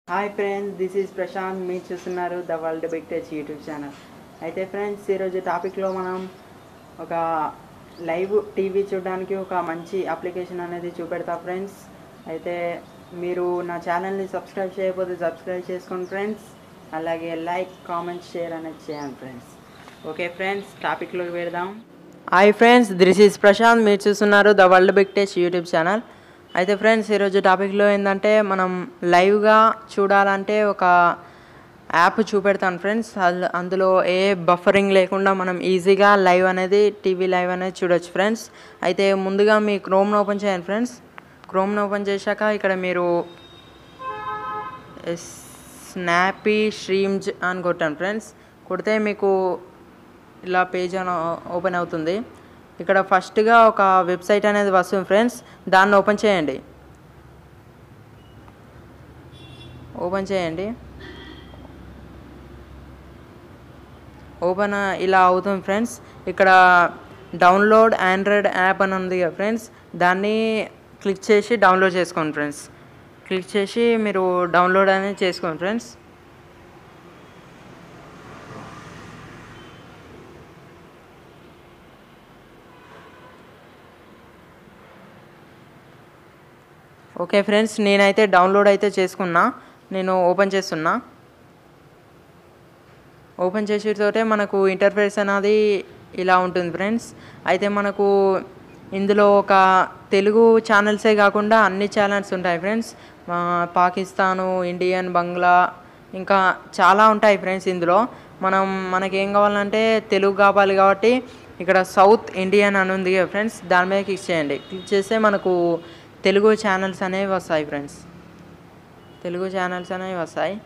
hi friends this is Prashant మీరు చూస్తున్నారు the world big touch YouTube channel అయితే friends ఈరోజు టాపిక్లో మనం ఒక లైవ్ టీవీ చూడడానికి ఒక మంచి అప్లికేషన్ అనేది చూపెడతా ఫ్రెండ్స్ అయితే మీరు నా ఛానల్ని సబ్స్క్రైబ్ చేయకపోతే సబ్స్క్రైబ్ చేసుకోండి ఫ్రెండ్స్ అలాగే లైక్ కామెంట్ షేర్ అనేది చేయండి ఫ్రెండ్స్ ఓకే ఫ్రెండ్స్ టాపిక్లోకి వెళదాం hi friends this is Prashant మీరు చూస్తున్నారు the world big touch YouTube channel అయితే ఫ్రెండ్స్ ఈరోజు టాపిక్లో ఏంటంటే మనం లైవ్గా చూడాలంటే ఒక యాప్ చూపెడతాను ఫ్రెండ్స్ అల్- అందులో ఏ బఫరింగ్ లేకుండా మనం ఈజీగా లైవ్ అనేది టీవీ లైవ్ అనేది చూడొచ్చు ఫ్రెండ్స్ అయితే ముందుగా మీ క్రోమ్ను ఓపెన్ చేయండి ఫ్రెండ్స్ క్రోమ్ను ఓపెన్ చేశాక ఇక్కడ మీరు స్నాపీ స్ట్రీమ్స్ అని కొట్టాను ఫ్రెండ్స్ కొడితే మీకు ఇలా పేజ్ అని ఓపెన్ అవుతుంది ఇక్కడ ఫస్ట్గా ఒక వెబ్సైట్ అనేది వస్తుంది ఫ్రెండ్స్ దాన్ని ఓపెన్ చేయండి ఓపెన్ చేయండి ఓపెన్ ఇలా అవుతుంది ఫ్రెండ్స్ ఇక్కడ డౌన్లోడ్ ఆండ్రాయిడ్ యాప్ అని ఉంది కదా ఫ్రెండ్స్ దాన్ని క్లిక్ చేసి డౌన్లోడ్ చేసుకోండి ఫ్రెండ్స్ క్లిక్ చేసి మీరు డౌన్లోడ్ అనేది చేసుకోండి ఫ్రెండ్స్ ఓకే ఫ్రెండ్స్ నేనైతే డౌన్లోడ్ అయితే చేసుకున్నా నేను ఓపెన్ చేస్తున్నా ఓపెన్ చేసేటతోటే మనకు ఇంటర్ఫేస్ అనేది ఇలా ఉంటుంది ఫ్రెండ్స్ అయితే మనకు ఇందులో ఒక తెలుగు ఛానల్సే కాకుండా అన్ని ఛానల్స్ ఉంటాయి ఫ్రెండ్స్ ఆ, పాకిస్తాను ఇండియన్ బంగ్లా ఇంకా చాలా ఉంటాయి ఫ్రెండ్స్ ఇందులో మనం మనకి ఏం కావాలంటే తెలుగు కావాలి కాబట్టి ఇక్కడ సౌత్ ఇండియన్ అని ఉంది కదా ఫ్రెండ్స్ దాని మీద క్లిక్ చేయండి క్లిక్ చేస్తే మనకు తెలుగు ఛానల్స్ అనేవి వస్తాయి ఫ్రెండ్స్ తెలుగు ఛానల్స్ అనేవి వస్తాయి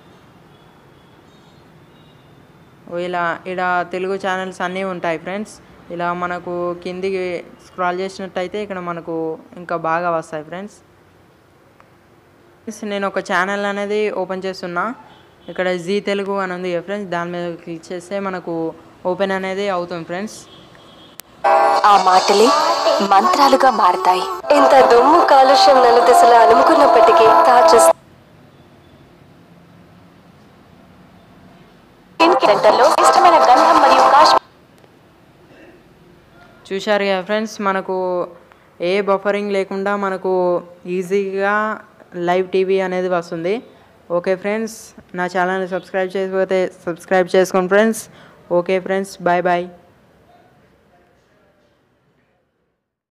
ఓ ఇలా ఇక్కడ తెలుగు ఛానల్స్ అన్నీ ఉంటాయి ఫ్రెండ్స్ ఇలా మనకు కిందికి స్క్రాల్ చేసినట్టయితే ఇక్కడ మనకు ఇంకా బాగా వస్తాయి ఫ్రెండ్స్ ఫ్రెండ్స్ నేను ఒక ఛానల్ అనేది ఓపెన్ చేస్తున్నా ఇక్కడ జీ తెలుగు అని ఉంది కదా ఫ్రెండ్స్ దాని మీద క్లిక్ చేస్తే మనకు ఓపెన్ అనేది అవుతుంది ఫ్రెండ్స్ ఆ మాటలే మంత్రాలుగా మారతాయి ఇంత దుమ్ము కాలుష్యం నలుదిశలా అలుముకున్నప్పటికీ తాజు స్కిన్ సెంటర్లో ఇష్టమైన గంధం మరియు కాశ్మీర్ చూశారు కదా ఫ్రెండ్స్ మనకు ఏ బఫరింగ్ లేకుండా మనకు ఈజీగా లైవ్ టీవీ అనేది వస్తుంది ఓకే ఫ్రెండ్స్ నా ఛానల్ని సబ్స్క్రైబ్ చేయకపోతే సబ్స్క్రైబ్ చేసుకోండి friends okay friends bye bye